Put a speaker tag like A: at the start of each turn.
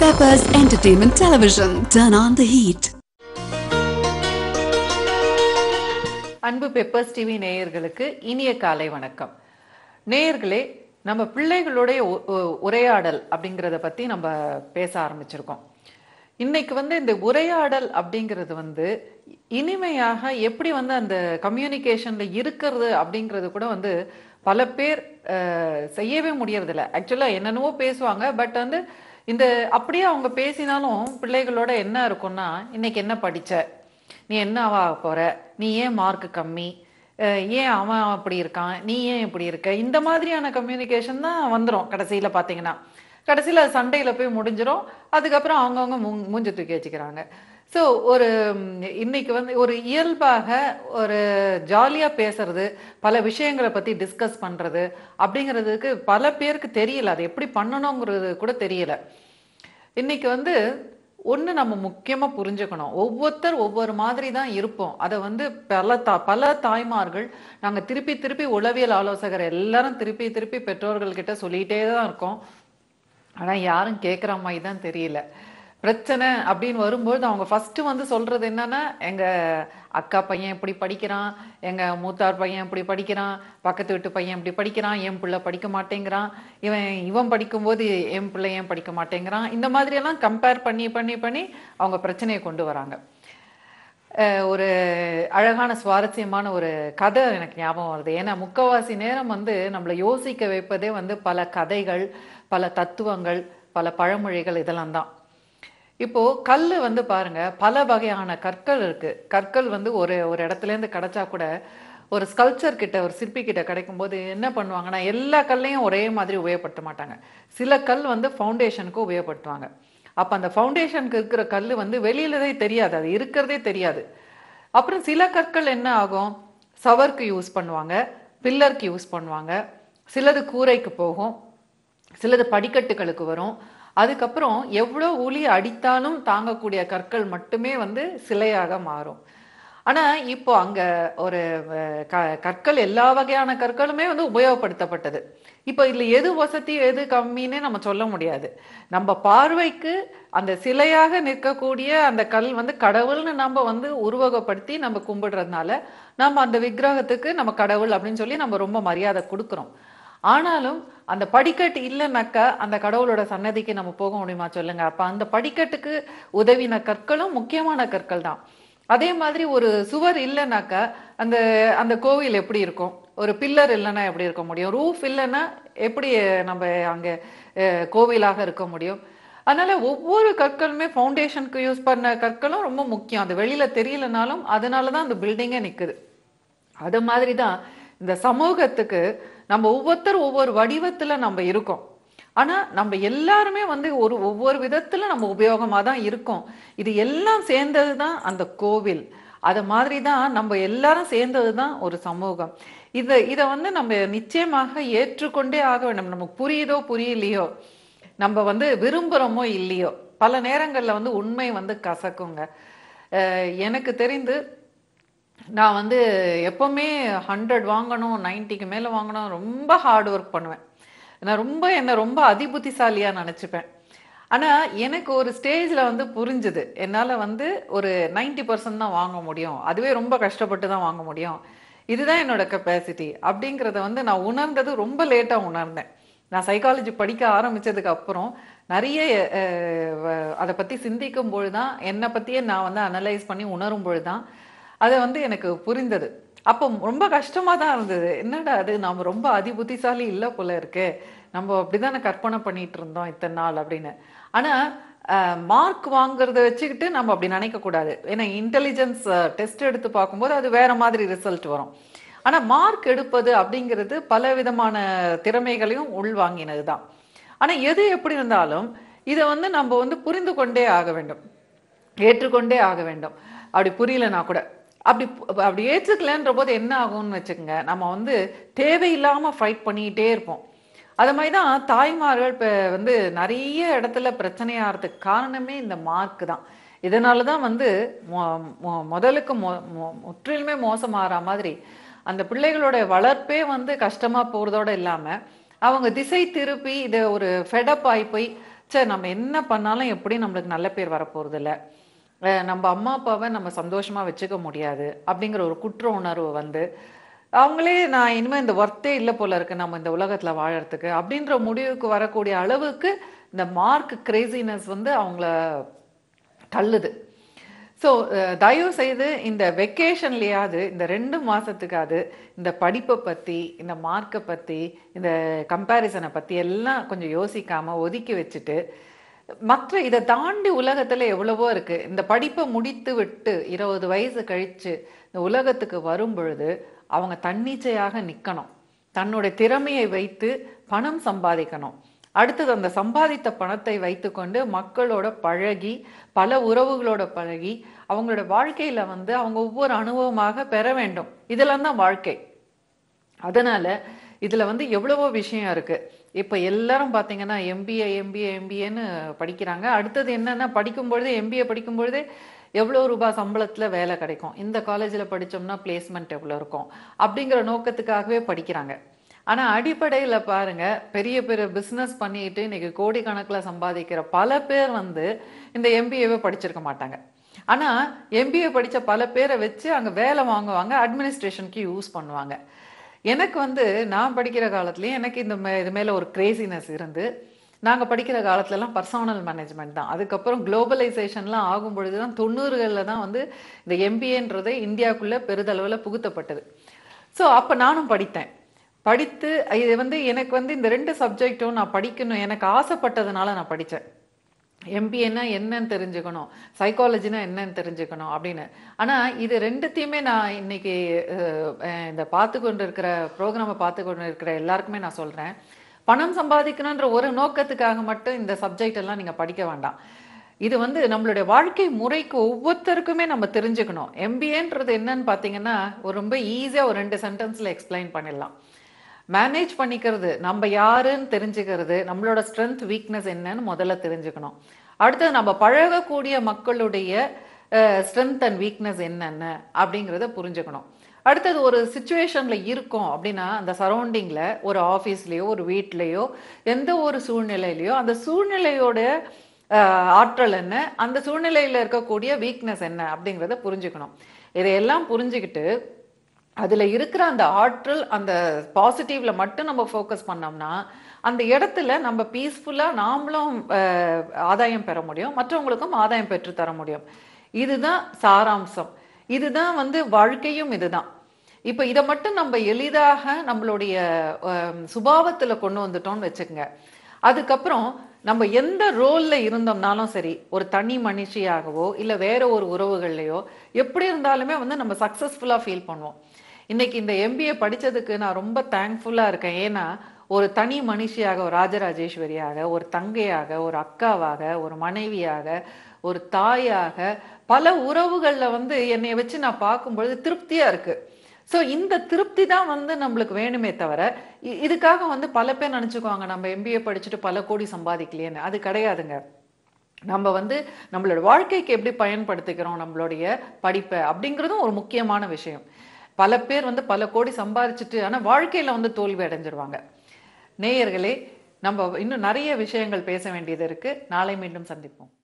A: Peppers Entertainment Television. Turn on the heat.
B: அன்பு peppers TV நேயர்களுக்கு இனிய காலை வணக்கம் நேயர்களே நம்ம பிள்ளைகளுடைய உ- உ- உரையாடல் அப்படிங்கிறத பத்தி நம்ம பேச ஆரம்பிச்சிருக்கோம் இன்னைக்கு வந்து இந்த உரையாடல் அப்படிங்கிறது வந்து இனிமையாக எப்படி வந்து அந்த கம்யூனிகேஷன்ல இருக்கிறது அப்படிங்கிறது கூட வந்து பல பேர் அஹ், செய்யவே முடியறதில்ல ஆக்சுவலா என்னென்னவோ பேசுவாங்க பட் வந்து இந்த அப்படியே அவங்க பேசினாலும் பிள்ளைகளோட என்ன இருக்கும்னா இன்னைக்கு என்ன படிச்ச நீ என்ன ஆக போற நீ ஏன் மார்க் கம்மி அஹ் ஏன் அவன் அப்படி இருக்கான் நீ ஏன் இப்படி இருக்க இந்த மாதிரியான கம்யூனிகேஷன் தான் வந்துடும் கடைசியில பாத்தீங்கன்னா கடைசியில அது சண்டையில போய் முடிஞ்சிரும் அதுக்கப்புறம் அவங்கவுங்க மூ- மூஞ்ச தூக்கி வச்சுக்கிறாங்க ஸோ ஒரு ம், இன்னைக்கு வந்து ஒரு இயல்பாக ஒரு ஜாலியா பேசுறது பல விஷயங்களை பத்தி டிஸ்கஸ் பண்றது அப்படிங்கிறதுக்கு பல பேருக்கு தெரியல அது எப்படி பண்ணணுங்கிறது கூட தெரியல இன்னைக்கு வந்து ஒன்று நம்ம முக்கியமாக புரிஞ்சுக்கணும் ஒவ்வொருத்தர் ஒவ்வொரு மாதிரி தான் இருப்போம் அதை வந்து பல தா பல தாய்மார்கள் நாங்கள் திருப்பி திருப்பி உளவியல் ஆலோசகர் எல்லாரும் திருப்பி திருப்பி பெற்றோர்கள்கிட்ட சொல்லிகிட்டே தான் இருக்கோம் ஆனால் யாரும் கேட்குற மாதிரி தான் தெரியல பிரச்சனை அப்படின்னு வரும்போது அவங்க ஃபர்ஸ்ட் வந்து சொல்றது என்னன்னா எங்க அக்கா பையன் இப்படி படிக்கிறான் எங்க மூத்தார் பையன் இப்படி படிக்கிறான் பக்கத்து வீட்டு பையன் இப்படி படிக்கிறான் என் பிள்ளை படிக்க மாட்டேங்கிறான் இவன் இவன் படிக்கும்போது என் பிள்ளை ஏன் படிக்க மாட்டேங்கிறான் இந்த மாதிரி எல்லாம் கம்பேர் பண்ணி பண்ணி பண்ணி அவங்க பிரச்சனையை கொண்டு வராங்க அஹ் ஒரு அழகான சுவாரஸ்யமான ஒரு கதை எனக்கு ஞாபகம் வருது ஏன்னா முக்கவாசி நேரம் வந்து நம்மளை யோசிக்க வைப்பதே வந்து பல கதைகள் பல தத்துவங்கள் பல பழமொழிகள் இதெல்லாம் தான் இப்போ கல் வந்து பாருங்க பல வகையான கற்கள் இருக்கு கற்கள் வந்து ஒரு ஒரு இடத்துல இருந்து கிடைச்சா கூட ஒரு ஸ்கல்ச்சர் கிட்ட ஒரு சிற்பி கிட்ட கிடைக்கும் போது என்ன பண்ணுவாங்கன்னா எல்லா கல்லையும் ஒரே மாதிரி உபயோகப்படுத்த மாட்டாங்க சில கல் வந்து ஃபவுண்டேஷனுக்கு உபயோகப்படுத்துவாங்க அப்ப அந்த ஃபவுண்டேஷனுக்கு இருக்கிற கல் வந்து வெளியிலதே தெரியாது அது இருக்கிறதே தெரியாது அப்புறம் சில கற்கள் என்ன ஆகும் சவருக்கு யூஸ் பண்ணுவாங்க பில்லருக்கு யூஸ் பண்ணுவாங்க சிலது கூரைக்கு போகும் சிலது படிக்கட்டுகளுக்கு வரும் அதுக்கப்புறம் எவ்வளோ உளி அடித்தாலும் தாங்கக்கூடிய கற்கள் மட்டுமே வந்து சிலையாக மாறும் ஆனா இப்போ அங்க ஒரு அஹ், க- கற்கள் எல்லா வகையான கற்களுமே வந்து உபயோகப்படுத்தப்பட்டது இப்போ இதுல எது வசதி எது கம்மின்னு நம்ம சொல்ல முடியாது நம்ம பார்வைக்கு அந்த சிலையாக நிற்கக்கூடிய அந்த கல் வந்து கடவுள்னு நம்ம வந்து உருவகப்படுத்தி நம்ம கும்பிடுறதுனால நம்ம அந்த விக்கிரகத்துக்கு நம்ம கடவுள் அப்படின்னு சொல்லி நம்ம ரொம்ப மரியாதை கொடுக்குறோம் ஆனாலும் அந்த படிக்கட்டு இல்லைனாக்கா அந்த கடவுளோட சன்னதிக்கு நம்ம போக முடியுமா சொல்லுங்க அப்ப அந்த படிக்கட்டுக்கு உதவின கற்களும் முக்கியமான கற்கள் தான் அதே மாதிரி ஒரு சுவர் இல்லைனாக்கா அந்த அந்த கோவில் எப்படி இருக்கும் ஒரு பில்லர் இல்லைன்னா எப்படி இருக்க முடியும் ரூஃப் இல்லைன்னா எப்படி நம்ம அங்க அஹ், கோவிலாக இருக்க முடியும் அதனால ஒவ்வொரு கற்களுமே ஃபவுண்டேஷனுக்கு யூஸ் பண்ண கற்களும் ரொம்ப முக்கியம் அது வெளியில தெரியலனாலும் அதனால தான் அந்த பில்டிங்கே நிக்குது அது மாதிரி தான் இந்த சமூகத்துக்கு நம்ம ஒவ்வொருத்தர் ஒவ்வொரு வடிவத்துல நம்ம இருக்கோம் ஆனா நம்ம எல்லாருமே வந்து ஒரு ஒவ்வொரு விதத்துல நம்ம உபயோகமா தான் இருக்கோம் இது எல்லாம் சேர்ந்தது தான் அந்த கோவில் அது மாதிரி தான் நம்ம எல்லாரும் சேர்ந்தது தான் ஒரு சமூகம் இதை இதை வந்து நம்ம நிச்சயமாக ஏற்றுக்கொண்டே ஆக வேண்டும் நமக்கு புரியுதோ புரியலையோ நம்ம வந்து விரும்புகிறோமோ இல்லையோ பல நேரங்கள்ல வந்து உண்மை வந்து கசக்குங்க அஹ் எனக்கு தெரிந்து நான் வந்து எப்பவுமே ஹண்ட்ரட் வாங்கணும் நைன்ட்டிக்கு மேலே வாங்கணும் ரொம்ப ஹார்ட் ஒர்க் பண்ணுவேன் நான் ரொம்ப என்னை ரொம்ப அதிபுத்திசாலியாக நினச்சிப்பேன் ஆனால் எனக்கு ஒரு ஸ்டேஜில் வந்து புரிஞ்சுது என்னால் வந்து ஒரு 90% பர்சன்ட் தான் வாங்க முடியும் அதுவே ரொம்ப கஷ்டப்பட்டு தான் வாங்க முடியும் இதுதான் என்னோட கெப்பாசிட்டி அப்படிங்கிறத வந்து நான் உணர்ந்தது ரொம்ப லேட்டாக உணர்ந்தேன் நான் சைக்காலஜி படிக்க ஆரம்பிச்சதுக்கு அப்புறம் நிறைய அஹ், வ- அதை பற்றி சிந்திக்கும் பொழுது தான் என்னை பற்றியே நான் வந்து அனலைஸ் பண்ணி உணரும் பொழுது தான் அது வந்து எனக்கு புரிந்தது அப்போ ரொம்ப கஷ்டமா தான் இருந்தது என்னடா அது நாம ரொம்ப அதிபுத்திசாலி இல்லை போல இருக்கே நம்ம அப்படிதானே கற்பனை பண்ணிட்டு இருந்தோம் இத்தனை நாள் அப்படின்னு ஆனா மார்க் வாங்குறத வச்சுக்கிட்டு நம்ம அப்படி நினைக்க கூடாது ஏன்னா இன்டெலிஜென்ஸ் டெஸ்ட் எடுத்து பார்க்கும்போது அது வேற மாதிரி ரிசல்ட் வரும் ஆனா மார்க் எடுப்பது அப்படிங்கிறது பல விதமான திறமைகளையும் உள்வாங்கினது தான் ஆனா எது எப்படி இருந்தாலும் இதை வந்து நம்ம வந்து புரிந்து கொண்டே ஆக வேண்டும் ஏற்றுக்கொண்டே ஆக வேண்டும் அப்படி புரியலனா கூட அப்படி பு- அப்படி ஏற்றுக்கலன்ற போது என்ன ஆகும்னு வச்சுக்கோங்க நம்ம வந்து தேவையில்லாம ஃபைட் பண்ணிக்கிட்டே இருப்போம் அது மாதிரி தான் தாய்மார்கள் இப்போ வந்து நிறைய இடத்துல பிரச்சனையாகிறதுக்கு காரணமே இந்த மார்க் தான் இதனால தான் வந்து மொ- மொ- முதலுக்கு மொ- மொ- முற்றிலுமே மோசமாகிற மாதிரி அந்த பிள்ளைகளோட வளர்ப்பே வந்து கஷ்டமா போறதோட இல்லாம அவங்க திசை திருப்பி இதை ஒரு ஃபெடப் ஆகி போய் சே நம்ம என்ன பண்ணாலும் எப்படி நம்மளுக்கு நல்ல பேர் வரப்போறது இல்ல அஹ் நம்ம அம்மா அப்பாவை நம்ம சந்தோஷமா வச்சுக்க முடியாது அப்படிங்கிற ஒரு குற்ற உணர்வு வந்து அவங்களே நான் இனிமே இந்த ஒர்த்தே இல்லை போல இருக்கு நம்ம இந்த உலகத்துல வாழறதுக்கு அப்படின்ற முடிவுக்கு வரக்கூடிய அளவுக்கு இந்த மார்க் கிரேசினஸ் வந்து அவங்கள தள்ளுது ஸோ தயவு செய்து இந்த வெக்கேஷன்லையாவது இந்த ரெண்டு மாசத்துக்காவது இந்த படிப்பை பத்தி இந்த மார்க்கை பத்தி இந்த கம்பேரிசனை பத்தி எல்லாம் கொஞ்சம் யோசிக்காம ஒதுக்கி வச்சுட்டு மற்ற இதை தாண்டி உலகத்துல எவ்வளவோ இருக்கு இந்த படிப்பை முடித்து விட்டு இருபது வயசு கழிச்சு இந்த உலகத்துக்கு வரும் பொழுது அவங்க தன்னிச்சையாக நிக்கணும் தன்னுடைய திறமையை வைத்து பணம் சம்பாதிக்கணும் அடுத்தது அந்த சம்பாதித்த பணத்தை வைத்துக்கொண்டு மக்களோட பழகி பல உறவுகளோட பழகி அவங்களோட வாழ்க்கையில வந்து அவங்க ஒவ்வொரு அனுபவமாக பெற வேண்டும் இதெல்லாம் தான் வாழ்க்கை அதனால இதுல வந்து எவ்வளவோ விஷயம் இருக்கு இப்ப எல்லாரும் பாத்தீங்கன்னா எம்பிஏ எம்பிஏ எம்பிஏன்னு படிக்கிறாங்க அடுத்தது என்னன்னா படிக்கும் பொழுதே எம்பிஏ படிக்கும் பொழுதே எவ்வளோ ரூபாய் சம்பளத்துல வேலை கிடைக்கும் இந்த காலேஜ்ல படிச்சோம்னா பிளேஸ்மெண்ட் எவ்வளோ இருக்கும் அப்படிங்கிற நோக்கத்துக்காகவே படிக்கிறாங்க ஆனா அடிப்படையில பாருங்க பெரிய பெரிய பிசினஸ் பண்ணிட்டு இன்னைக்கு கோடிக்கணக்குல சம்பாதிக்கிற பல பேர் வந்து இந்த எம்பிஏவை படிச்சிருக்க மாட்டாங்க ஆனா எம்பிஏ படிச்ச பல பேரை வச்சு அங்க வேலை வாங்குவாங்க அட்மினிஸ்ட்ரேஷனுக்கு யூஸ் பண்ணுவாங்க எனக்கு வந்து நான் படிக்கிற காலத்துலயே எனக்கு இந்த மே இது மேல ஒரு கிரேசினஸ் இருந்து நாங்க படிக்கிற காலத்துல எல்லாம் பர்சனல் மேனேஜ்மெண்ட் தான் அதுக்கப்புறம் குளோபலைசேஷன்லாம் ஆகும் பொழுது தான் தொண்ணூறுகளில் தான் வந்து இந்த எம்பிஏன்றதை இந்தியாவுக்குள்ள பெரிதளவுல புகுத்தப்பட்டது ஸோ அப்ப நானும் படித்தேன் படித்து இது வந்து எனக்கு வந்து இந்த ரெண்டு சப்ஜெக்டும் நான் படிக்கணும் எனக்கு ஆசைப்பட்டதுனால நான் படித்தேன் எம்பிஏன்னா என்னன்னு தெரிஞ்சுக்கணும் சைக்காலஜினா என்னன்னு தெரிஞ்சுக்கணும் அப்படின்னு ஆனா இது ரெண்டுத்தையுமே நான் இன்னைக்கு அஹ், அஹ், இந்த பார்த்து கொண்டு இருக்கிற ப்ரோக்ராமை பார்த்து கொண்டு இருக்கிற எல்லாருக்குமே நான் சொல்றேன் பணம் சம்பாதிக்கணுன்ற ஒரு நோக்கத்துக்காக மட்டும் இந்த சப்ஜெக்ட் எல்லாம் நீங்க படிக்க வேண்டாம் இது வந்து நம்மளுடைய வாழ்க்கை முறைக்கு ஒவ்வொருத்தருக்குமே நம்ம தெரிஞ்சுக்கணும் எம்பிஏன்றது என்னன்னு பார்த்தீங்கன்னா ஒரு ரொம்ப ஈஸியா ஒரு ரெண்டு சென்டென்ஸ்ல எக்ஸ்பிளைன் பண்ணிடலாம் மேனேஜ் பண்ணிக்கிறது நம்ம யாருன்னு தெரிஞ்சுக்கிறது நம்மளோட ஸ்ட்ரென்த் வீக்னஸ் என்னன்னு முதல்ல தெரிஞ்சுக்கணும் அடுத்தது நம்ம பழகக்கூடிய மக்களுடைய ஸ்ட்ரென்த் அண்ட் வீக்னஸ் என்னென்ன அப்படிங்கிறத புரிஞ்சுக்கணும் அடுத்தது ஒரு சுச்சுவேஷன்ல இருக்கோம் அப்படின்னா அந்த சரௌண்டிங்ல ஒரு ஆஃபீஸ்லயோ ஒரு வீட்லயோ எந்த ஒரு சூழ்நிலையிலயோ அந்த சூழ்நிலையோட அஹ், ஆற்றல் என்ன அந்த சூழ்நிலையில இருக்கக்கூடிய வீக்னஸ் என்ன அப்படிங்கிறத புரிஞ்சுக்கணும் இதையெல்லாம் புரிஞ்சுக்கிட்டு அதுல இருக்கிற அந்த ஆற்றல் அந்த பாசிட்டிவ்ல மட்டும் நம்ம ஃபோக்கஸ் பண்ணோம்னா அந்த இடத்துல நம்ம பீஸ்ஃபுல்லா நாமளும் அஹ், ஆதாயம் பெற முடியும் மற்றவங்களுக்கும் ஆதாயம் பெற்று தர முடியும் இதுதான் சாராம்சம் இதுதான் வந்து வாழ்க்கையும் இதுதான் இப்ப இதை மட்டும் நம்ம எளிதாக நம்மளுடைய அஹ், சுபாவத்துல கொண்டு வந்துட்டோம்னு வச்சுக்கோங்க அதுக்கப்புறம் நம்ம எந்த ரோல்ல இருந்தோம்னாலும் சரி ஒரு தனி மனுஷியாகவோ இல்ல வேற ஒரு உறவுகள்லயோ எப்படி இருந்தாலுமே வந்து நம்ம சக்சஸ்ஃபுல்லா ஃபீல் பண்ணுவோம் இன்னைக்கு இந்த எம்பிஏ படிச்சதுக்கு நான் ரொம்ப தேங்க்ஃபுல்லா இருக்கேன் ஏன்னா ஒரு தனி மனுஷியாக ஒரு ராஜராஜேஸ்வரியாக ஒரு தங்கையாக ஒரு அக்காவாக ஒரு மனைவியாக ஒரு தாயாக பல உறவுகள்ல வந்து என்னை வச்சு நான் பார்க்கும் பொழுது திருப்தியா இருக்கு ஸோ இந்த திருப்தி தான் வந்து நம்மளுக்கு வேணுமே தவிர இ- இதுக்காக வந்து பல பேர் நினச்சிக்குவாங்க நம்ம எம்பிஏ படிச்சுட்டு பல கோடி சம்பாதிக்கலையேன்னு அது கிடையாதுங்க நம்ம வந்து நம்மளோட வாழ்க்கைக்கு எப்படி பயன்படுத்திக்கிறோம் நம்மளுடைய படிப்பை அப்படிங்கிறதும் ஒரு முக்கியமான விஷயம் பல பேர் வந்து பல கோடி சம்பாதிச்சுட்டு ஆனால் வாழ்க்கையில வந்து தோல்வி அடைஞ்சிருவாங்க நேயர்களே நம்ம இன்னும் நிறைய விஷயங்கள் பேச வேண்டியது இருக்கு நாளை மீண்டும் சந்திப்போம்